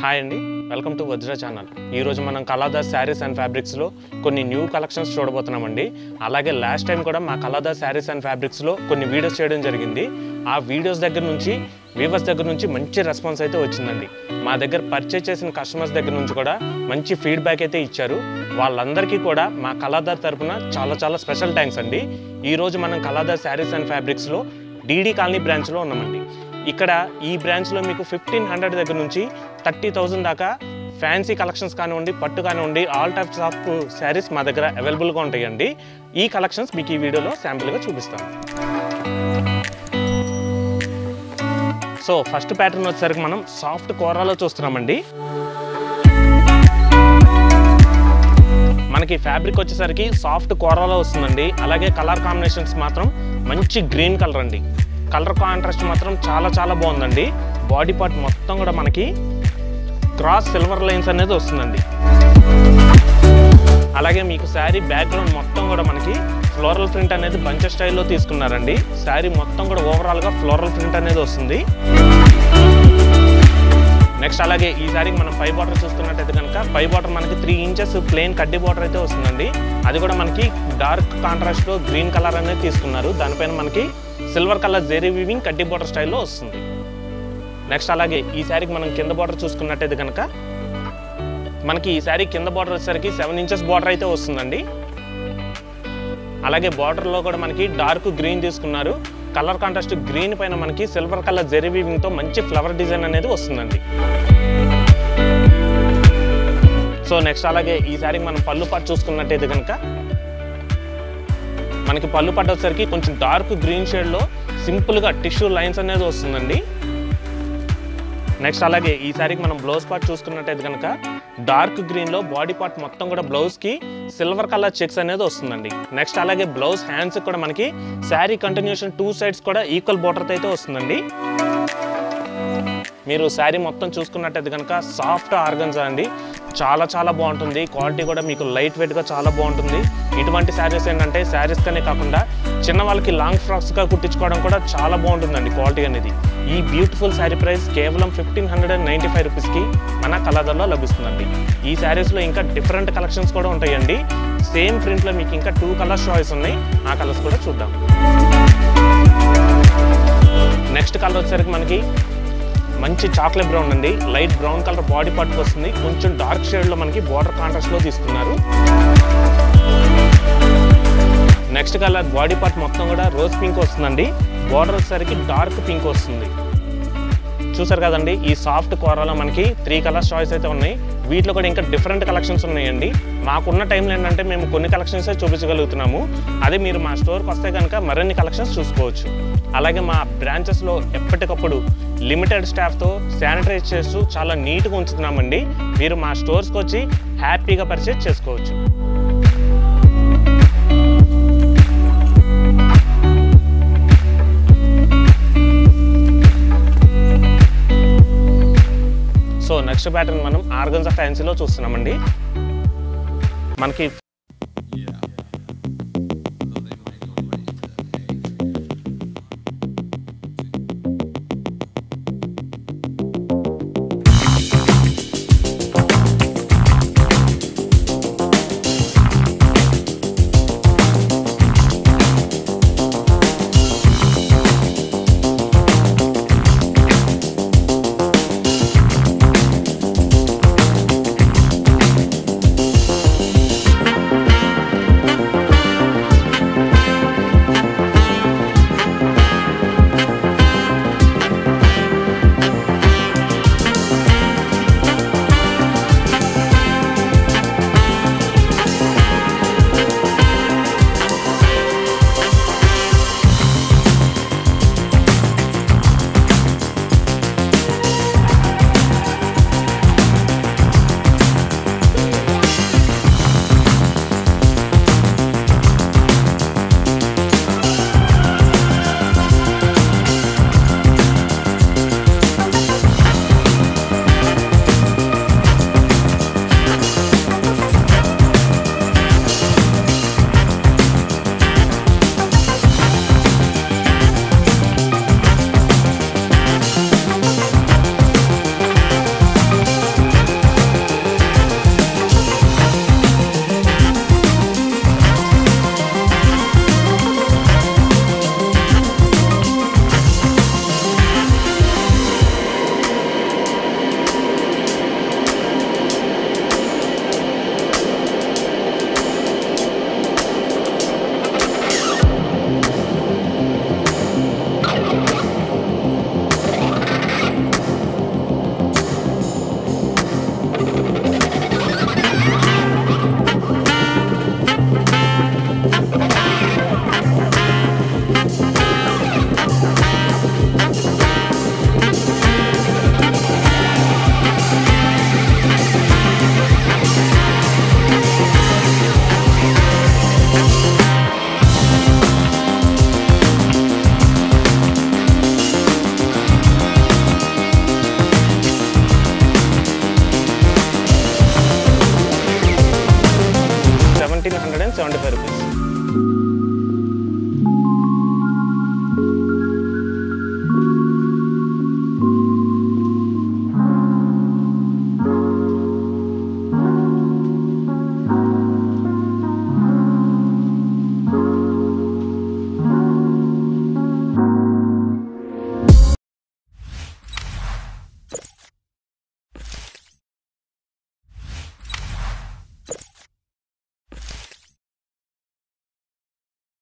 hi అండి welcome to వజ్ర channel ఈరోజు మనం కళాదాస్ శారీస్ అండ్ ఫ్యాబ్రిక్స్లో కొన్ని న్యూ కలెక్షన్స్ చూడబోతున్నామండి అలాగే లాస్ట్ టైం కూడా మా కళాదాస్ శారీస్ అండ్ ఫ్యాబ్రిక్స్లో కొన్ని వీడియోస్ చేయడం జరిగింది ఆ వీడియోస్ దగ్గర నుంచి వీవర్స్ దగ్గర నుంచి మంచి రెస్పాన్స్ అయితే వచ్చిందండి మా దగ్గర పర్చేస్ చేసిన కస్టమర్స్ దగ్గర నుంచి కూడా మంచి ఫీడ్బ్యాక్ అయితే ఇచ్చారు వాళ్ళందరికీ కూడా మా కళాదార్ తరపున చాలా చాలా స్పెషల్ థ్యాంక్స్ అండి ఈరోజు మనం కళాదార్ శారీస్ అండ్ ఫ్యాబ్రిక్స్లో డీడీ కాలనీ బ్రాంచ్లో ఉన్నామండి ఇక్కడ ఈ బ్రాంచ్లో మీకు ఫిఫ్టీన్ హండ్రెడ్ దగ్గర నుంచి థర్టీ థౌజండ్ దాకా ఫ్యాన్సీ కలెక్షన్స్ కానివ్వండి పట్టు కానివ్వండి ఆల్ టైప్స్ ఆఫ్ శారీస్ మా దగ్గర అవైలబుల్గా ఉంటాయండి ఈ కలెక్షన్స్ మీకు ఈ వీడియోలో శాంపుల్గా చూపిస్తాను సో ఫస్ట్ ప్యాటర్న్ వచ్చేసరికి మనం సాఫ్ట్ కోరాలో చూస్తున్నామండి మనకి ఫ్యాబ్రిక్ వచ్చేసరికి సాఫ్ట్ కోరాలో వస్తుందండి అలాగే కలర్ కాంబినేషన్స్ మాత్రం మంచి గ్రీన్ కలర్ అండి కలర్ కాంట్రాస్ట్ మాత్రం చాలా చాలా బాగుందండి బాడీ పార్ట్ మొత్తం కూడా మనకి క్రాస్ సిల్వర్ లైన్స్ అనేది వస్తుందండి అలాగే మీకు శారీ బ్యాక్గ్రౌండ్ మొత్తం కూడా మనకి ఫ్లోరల్ ప్రింట్ అనేది బంచ్ స్టైల్లో తీసుకున్నారండి శారీ మొత్తం కూడా ఓవరాల్గా ఫ్లోరల్ ప్రింట్ అనేది వస్తుంది నెక్స్ట్ అలాగే ఈ శారీకి మనం పై బార్డర్ చూస్తున్నట్టయితే కనుక పై బార్డర్ మనకి త్రీ ఇంచెస్ ప్లెయిన్ కడ్డీ బార్డర్ అయితే వస్తుందండి అది కూడా మనకి డార్క్ కాంట్రాస్ట్లో గ్రీన్ కలర్ అనేది తీసుకున్నారు దానిపైన మనకి సిల్వర్ కలర్ జెరీ వీవింగ్ కడ్డీ బార్డర్ స్టైల్లో వస్తుంది నెక్స్ట్ అలాగే ఈ శారీకి మనం కింద బార్డర్ చూసుకున్నట్టయితే కనుక మనకి ఈ శారీ కింద బార్డర్ వచ్చేసరికి సెవెన్ ఇంచెస్ బార్డర్ అయితే వస్తుందండి అలాగే బార్డర్లో కూడా మనకి డార్క్ గ్రీన్ తీసుకున్నారు కలర్ కాంట్రాస్ట్ గ్రీన్ పైన మనకి సిల్వర్ కలర్ జెరీ వీవింగ్తో మంచి ఫ్లవర్ డిజైన్ అనేది వస్తుందండి సో నెక్స్ట్ అలాగే ఈ శారీకి మనం పళ్ళు పట్టు చూసుకున్నట్టయితే కనుక మనకి పళ్ళు పట్టు వచ్చేసరికి కొంచెం డార్క్ గ్రీన్ షేడ్లో సింపుల్గా టిష్యూ లైన్స్ అనేది వస్తుందండి నెక్స్ట్ అలాగే ఈ శారీకి మనం బ్లౌజ్ పార్ట్ చూసుకున్నట్టయితే కనుక డార్క్ గ్రీన్లో బాడీ పార్ట్ మొత్తం కూడా బ్లౌజ్కి సిల్వర్ కలర్ చెక్స్ అనేది వస్తుందండి నెక్స్ట్ అలాగే బ్లౌజ్ హ్యాండ్స్ కూడా మనకి శారీ కంటిన్యూషన్ టూ సైడ్స్ కూడా ఈక్వల్ బోర్డర్తో అయితే వస్తుందండి మీరు శారీ మొత్తం చూసుకున్నట్టయితే కనుక సాఫ్ట్ ఆర్గన్స్ అండి చాలా చాలా బాగుంటుంది క్వాలిటీ కూడా మీకు లైట్ వెయిట్గా చాలా బాగుంటుంది ఇటువంటి శారీస్ ఏంటంటే శారీస్ కనే కాకుండా చిన్న వాళ్ళకి లాంగ్ ఫ్రాక్స్గా కుట్టించుకోవడం కూడా చాలా బాగుంటుందండి క్వాలిటీ అనేది ఈ బ్యూటిఫుల్ శారీ ప్రైస్ కేవలం fifteen hundred and ninety five రూపీస్కి మన కలర్లో లభిస్తుందండి ఈ శారీస్లో ఇంకా డిఫరెంట్ కలెక్షన్స్ కూడా ఉంటాయండి సేమ్ ప్రింట్లో మీకు ఇంకా టూ కలర్స్ చాయిస్ ఉన్నాయి ఆ కలర్స్ కూడా చూద్దాం నెక్స్ట్ కలర్ వచ్చేసరికి మనకి మంచి చాక్లెట్ బ్రౌన్ అండి light brown colour body part వస్తుంది కొంచెం డార్క్ షేడ్లో మనకి బార్డర్ కాంట్రాస్ట్లో తీసుకున్నారు నెక్స్ట్ కలర్ బాడీ పార్ట్ మొత్తం కూడా రోజ్ పింక్ వస్తుందండి బార్డర్ వచ్చేసరికి డార్క్ పింక్ వస్తుంది చూసారు కదండి ఈ సాఫ్ట్ కూరలో మనకి త్రీ కలర్స్ చాయిస్ అయితే ఉన్నాయి వీటిలో కూడా ఇంకా డిఫరెంట్ కలెక్షన్స్ ఉన్నాయండి మాకున్న టైంలో ఏంటంటే మేము కొన్ని కలెక్షన్సే చూపించగలుగుతున్నాము అదే మీరు మా స్టోర్కి వస్తే కనుక మరిన్ని కలెక్షన్స్ చూసుకోవచ్చు అలాగే మా బ్రాంచెస్లో ఎప్పటికప్పుడు లిమిటెడ్ స్టాఫ్తో శానిటైజ్ చేస్తూ చాలా నీట్గా ఉంచుతున్నామండి మీరు మా స్టోర్స్కి వచ్చి హ్యాపీగా పర్చేజ్ చేసుకోవచ్చు సో నెక్స్ట్ ప్యాటర్న్ మనం ఆర్గన్జా ఫ్యాన్సీలో చూస్తున్నామండి మనకి nineteen hundred and seventy five rupees